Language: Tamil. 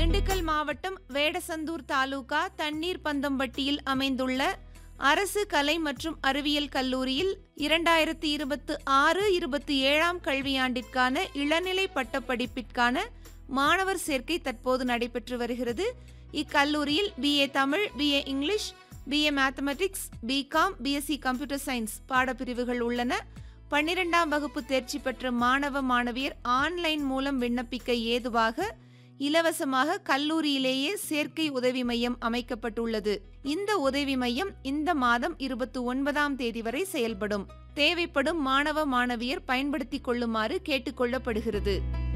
திண்டுக்கல் மாவட்டம் வேடசந்தூர் தாலுகா தண்ணீர் பந்தம்பட்டியில் அமைந்துள்ள அரசு கலை மற்றும் அறிவியல் கல்லூரியில் இரண்டாயிரத்தி இருபத்து ஆறு இருபத்தி ஏழாம் கல்வியாண்டிற்கான இளநிலை பட்டப்படிப்பிற்கான மாணவர் சேர்க்கை தற்போது நடைபெற்று வருகிறது இக்கல்லூரியில் BA Tamil BA English BA mathematics BCom BSc computer science பாடப்பிரிவுகள் உள்ளன பன்னிரெண்டாம் வகுப்பு தேர்ச்சி பெற்ற மாணவ மாணவியர் ஆன்லைன் மூலம் விண்ணப்பிக்க ஏதுவாக இலவசமாக கல்லூரியிலேயே சேர்க்கை உதவி மையம் அமைக்கப்பட்டுள்ளது இந்த உதவி மையம் இந்த மாதம் இருபத்தி ஒன்பதாம் தேதி வரை செயல்படும் தேவைப்படும் மாணவ மாணவியர் பயன்படுத்திக் கொள்ளுமாறு கேட்டுக்கொள்ளப்படுகிறது